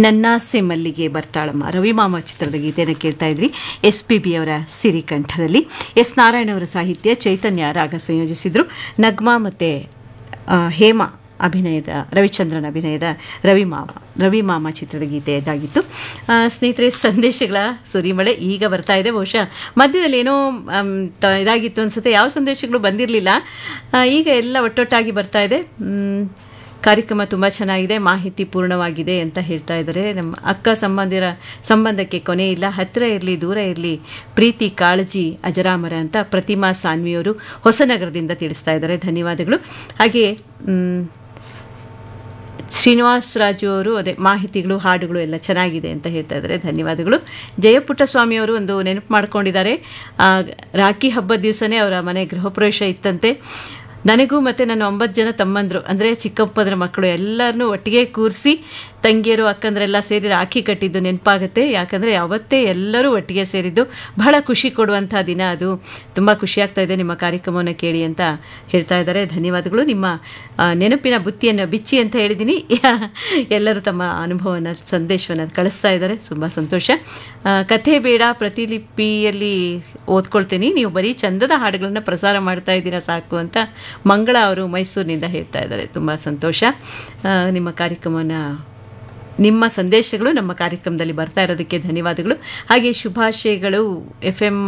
ನನ್ನಾಸೆ ಮಲ್ಲಿಗೆ ಬರ್ತಾಳಮ್ಮ ರವಿಮಾಮ ಚಿತ್ರದ ಗೀತೆಯನ್ನು ಕೇಳ್ತಾ ಇದ್ರಿ ಎಸ್ ಪಿ ಬಿ ಅವರ ಸಿರಿಕಂಠದಲ್ಲಿ ಎಸ್ ನಾರಾಯಣ ಅವರ ಸಾಹಿತ್ಯ ಚೈತನ್ಯ ರಾಗ ಸಂಯೋಜಿಸಿದ್ರು ನಗ್ಮಾ ಮತ್ತು ಹೇಮಾ ಅಭಿನಯದ ರವಿಚಂದ್ರನ್ ಅಭಿನಯದ ರವಿಮಾಮ ರವಿಮಾಮ ಚಿತ್ರದ ಗೀತೆ ಇದಾಗಿತ್ತು ಆ, ಸ್ನೇಹಿತರೆ ಸಂದೇಶಗಳ ಸುರಿಮಳೆ ಈಗ ಬರ್ತಾ ಇದೆ ಬಹುಶಃ ಮಧ್ಯದಲ್ಲಿ ಏನೋ ಆಮ್, ತ- ಇದಾಗಿತ್ತು ಅನ್ಸುತ್ತೆ ಯಾವ ಸಂದೇಶಗಳು ಬಂದಿರಲಿಲ್ಲ ಈಗ ಎಲ್ಲ ಒಟ್ಟೊಟ್ಟಾಗಿ ಬರ್ತಾ ಇದೆ ಮ್, ಕಾರ್ಯಕ್ರಮ ತುಂಬ ಚೆನ್ನಾಗಿದೆ ಮಾಹಿತಿ ಪೂರ್ಣವಾಗಿದೆ ಅಂತ ಹೇಳ್ತಾ ಇದ್ದಾರೆ ನಮ್ಮ ಅಕ್ಕ ಸಂಬಂಧಿರ ಸಂಬಂಧಕ್ಕೆ ಕೊನೆ ಇಲ್ಲ ಹತ್ತಿರ ಇರಲಿ ದೂರ ಇರಲಿ ಪ್ರೀತಿ ಕಾಳಜಿ ಅಜರಾಮರ ಅಂತ ಪ್ರತಿಮಾ ಸಾನ್ವಿಯವರು ಹೊಸನಗರದಿಂದ ತಿಳಿಸ್ತಾ ಇದ್ದಾರೆ ಧನ್ಯವಾದಗಳು ಹಾಗೆ ಮ್, ಶ್ರೀನಿವಾಸ್ ರಾಜು ಅವರು ಅದೇ ಮಾಹಿತಿಗಳು ಹಾಡುಗಳು ಎಲ್ಲ ಚೆನ್ನಾಗಿದೆ ಅಂತ ಹೇಳ್ತಾ ಇದ್ದಾರೆ ಧನ್ಯವಾದಗಳು ಜಯಪುಟ್ಟಸ್ವಾಮಿ ಅವರು ಒಂದು ನೆನಪು ಮಾಡ್ಕೊಂಡಿದ್ದಾರೆ ಆ, ರಾಖಿ ಹಬ್ಬದ ದಿವಸನೇ ಅವರ ಮನೆ ಗೃಹ ಪ್ರವೇಶ ಇತ್ತಂತೆ ನನಗೂ ಮತ್ತು ನನ್ನ ಒಂಬತ್ತು ಜನ ತಮ್ಮಂದರು ಅಂದರೆ ಚಿಕ್ಕಪ್ಪದ್ರ ಮಕ್ಕಳು ಎಲ್ಲರನ್ನೂ ಒಟ್ಟಿಗೆ ಕೂರಿಸಿ ತಂಗಿಯರು ಅಕ್ಕಂದ್ರೆಲ್ಲ ಸೇರಿ ರಾಖಿ ಕಟ್ಟಿದ್ದು ನೆನಪಾಗುತ್ತೆ ಯಾಕಂದರೆ ಅವತ್ತೇ ಎಲ್ಲರೂ ಒಟ್ಟಿಗೆ ಸೇರಿದ್ದು ಬಹಳ ಖುಷಿ ಕೊಡುವಂಥ ದಿನ ಅದು ತುಂಬ ಖುಷಿಯಾಗ್ತಾ ಇದೆ ನಿಮ್ಮ ಕಾರ್ಯಕ್ರಮವನ್ನು ಕೇಳಿ ಅಂತ ಹೇಳ್ತಾ ಇದ್ದಾರೆ ಧನ್ಯವಾದಗಳು ನಿಮ್ಮ ಆ, ನೆನಪಿನ ಬುತ್ತಿಯನ್ನು ಬಿಚ್ಚಿ ಅಂತ ಹೇಳಿದ್ದೀನಿ ಎಲ್ಲರೂ ತಮ್ಮ ಅನುಭವನ ಸಂದೇಶವನ್ನು ಕಳಿಸ್ತಾ ಇದ್ದಾರೆ ತುಂಬ ಸಂತೋಷ ಆ, ಕಥೆ ಬೇಡ ಪ್ರತಿಲಿಪಿಯಲ್ಲಿ ಓದ್ಕೊಳ್ತೀನಿ ನೀವು ಬರೀ ಚಂದದ ಹಾಡುಗಳನ್ನು ಪ್ರಸಾರ ಮಾಡ್ತಾ ಇದ್ದೀರಾ ಸಾಕು ಅಂತ ಮಂಗಳ ಅವರು ಮೈಸೂರಿನಿಂದ ಹೇಳ್ತಾ ಇದ್ದಾರೆ ತುಂಬ ಸಂತೋಷ ಆ, ನಿಮ್ಮ ಕಾರ್ಯಕ್ರಮವನ್ನು ನಿಮ್ಮ ಸಂದೇಶಗಳು ನಮ್ಮ ಕಾರ್ಯಕ್ರಮದಲ್ಲಿ ಬರ್ತಾ ಇರೋದಕ್ಕೆ ಧನ್ಯವಾದಗಳು ಹಾಗೆ ಶುಭಾಶಯಗಳು F M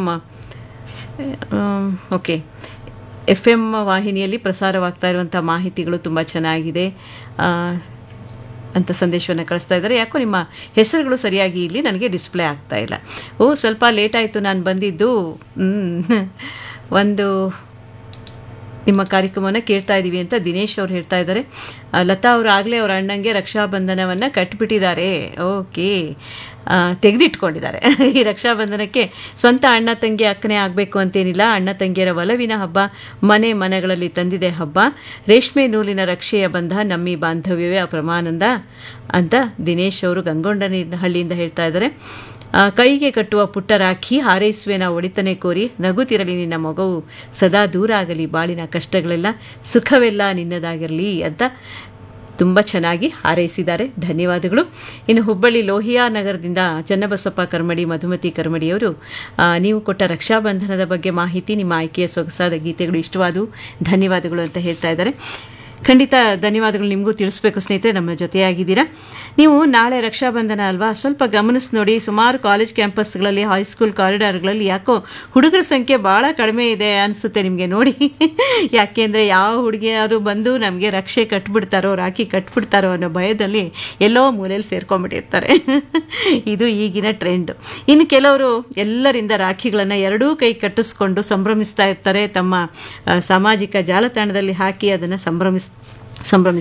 okay F M ವಾಹಿನಿಯಲ್ಲಿ ಪ್ರಸಾರವಾಗ್ತಾ ಇರುವಂಥ ಮಾಹಿತಿಗಳು ತುಂಬ ಚೆನ್ನಾಗಿದೆ ಆ, ಅಂತ ಸಂದೇಶವನ್ನು ಕಳಿಸ್ತಾ ಇದ್ದಾರೆ ಯಾಕೋ ನಿಮ್ಮ ಹೆಸರುಗಳು ಸರಿಯಾಗಿ ಇಲ್ಲಿ ನನಗೆ ಡಿಸ್ಪ್ಲೇ ಆಗ್ತಾ ಇಲ್ಲ ಓ ಸ್ವಲ್ಪ ಲೇಟ್ ಆಯಿತು ನಾನು ಬಂದಿದ್ದು ಹ್ಮ್. ಒಂದು ನಿಮ್ಮ ಕಾರ್ಯಕ್ರಮವನ್ನು ಕೇಳ್ತಾ ಇದ್ದೀವಿ ಅಂತ ದಿನೇಶ್ ಅವ್ರು ಹೇಳ್ತಾ ಇದ್ದಾರೆ ಆ, ಲತಾ ಅವರು ಆಗಲೇ ಅವ್ರ ಅಣ್ಣಂಗೆ ರಕ್ಷಾಬಂಧನವನ್ನು ಕಟ್ಬಿಟ್ಟಿದ್ದಾರೆ ಓಕೆ ಆ, ತೆಗೆದಿಟ್ಕೊಂಡಿದ್ದಾರೆ ಈ ರಕ್ಷಾಬಂಧನಕ್ಕೆ ಸ್ವಂತ ಅಣ್ಣ ತಂಗಿ ಅಕ್ಕನೇ ಆಗಬೇಕು ಅಂತೇನಿಲ್ಲ ಅಣ್ಣ ತಂಗಿಯರ ಒಲವಿನ ಹಬ್ಬ ಮನೆ ಮನೆಗಳಲ್ಲಿ ತಂದಿದೆ ಹಬ್ಬ ರೇಷ್ಮೆ ನೂಲಿನ ರಕ್ಷೆಯ ಬಂಧ ನಮ್ಮಿ ಬಾಂಧವ್ಯವೇ ಅಪ್ರಮಾನಂದ ಅಂತ ದಿನೇಶ್ ಅವರು ಗಂಗೊಂಡನ ಹಳ್ಳಿಯಿಂದ ಹೇಳ್ತಾ ಇದ್ದಾರೆ ಆ, ಕೈಗೆ ಕಟ್ಟುವ ಪುಟ್ಟ ರಾಖಿ ಹಾರೈಸುವೆನ ಒಳಿತನೆ ಕೋರಿ ನಗುತ್ತಿರಲಿ ನಿನ್ನ ಮಗವು ಸದಾ ದೂರ ಆಗಲಿ ಬಾಳಿನ ಕಷ್ಟಗಳೆಲ್ಲ ಸುಖವೆಲ್ಲ ನಿನ್ನದಾಗಿರಲಿ ಅಂತ ತುಂಬ ಚೆನ್ನಾಗಿ ಹಾರೈಸಿದ್ದಾರೆ ಧನ್ಯವಾದಗಳು ಇನ್ನು ಹುಬ್ಬಳ್ಳಿ ಲೋಹಿಯಾ ನಗರದಿಂದ ಚನ್ನಬಸಪ್ಪ ಕರ್ಮಡಿ ಮಧುಮತಿ ಕರ್ಮಡಿಯವರು ಆ, ನೀವು ಕೊಟ್ಟ ರಕ್ಷಾಬಂಧನದ ಬಗ್ಗೆ ಮಾಹಿತಿ ನಿಮ್ಮ ಆಯ್ಕೆಯ ಸೊಗಸಾದ ಗೀತೆಗಳು ಇಷ್ಟವಾದವು ಧನ್ಯವಾದಗಳು ಅಂತ ಹೇಳ್ತಾ ಇದ್ದಾರೆ ಖಂಡಿತ ಧನ್ಯವಾದಗಳು ನಿಮಗೂ ತಿಳಿಸ್ಬೇಕು ಸ್ನೇಹಿತರೆ ನಮ್ಮ ಜೊತೆಯಾಗಿದ್ದೀರಾ ನೀವು ನಾಳೆ ರಕ್ಷಾಬಂಧನ ಅಲ್ವಾ ಸ್ವಲ್ಪ ಗಮನಿಸಿ ನೋಡಿ ಸುಮಾರು ಕಾಲೇಜ್ ಕ್ಯಾಂಪಸ್ಗಳಲ್ಲಿ ಹೈಸ್ಕೂಲ್ ಕಾರಿಡಾರ್ಗಳಲ್ಲಿ ಯಾಕೋ ಹುಡುಗರ ಸಂಖ್ಯೆ ಭಾಳ ಕಡಿಮೆ ಇದೆ ಅನಿಸುತ್ತೆ ನಿಮಗೆ ನೋಡಿ ಯಾಕೆಂದರೆ ಯಾವ ಹುಡುಗಿಯಾರು ಬಂದು ನಮಗೆ ರಕ್ಷೆ ಕಟ್ಬಿಡ್ತಾರೋ ರಾಖಿ ಕಟ್ಬಿಡ್ತಾರೋ ಅನ್ನೋ ಭಯದಲ್ಲಿ ಎಲ್ಲೋ ಮೂಲೆಯಲ್ಲಿ ಸೇರ್ಕೊಂಡ್ಬಿಟ್ಟಿರ್ತಾರೆ ಇದು ಈಗಿನ ಟ್ರೆಂಡ್ ಇನ್ನು ಕೆಲವರು ಎಲ್ಲರಿಂದ ರಾಖಿಗಳನ್ನು ಎರಡೂ ಕೈ ಕಟ್ಟಿಸ್ಕೊಂಡು ಸಂಭ್ರಮಿಸ್ತಾ ಇರ್ತಾರೆ ತಮ್ಮ ಆ, ಸಾಮಾಜಿಕ ಜಾಲತಾಣದಲ್ಲಿ ಹಾಕಿ ಅದನ್ನು ಸಂಭ್ರಮಿಸ್ ಸಂಭ್ರಮಿಸ್ತಾರೆ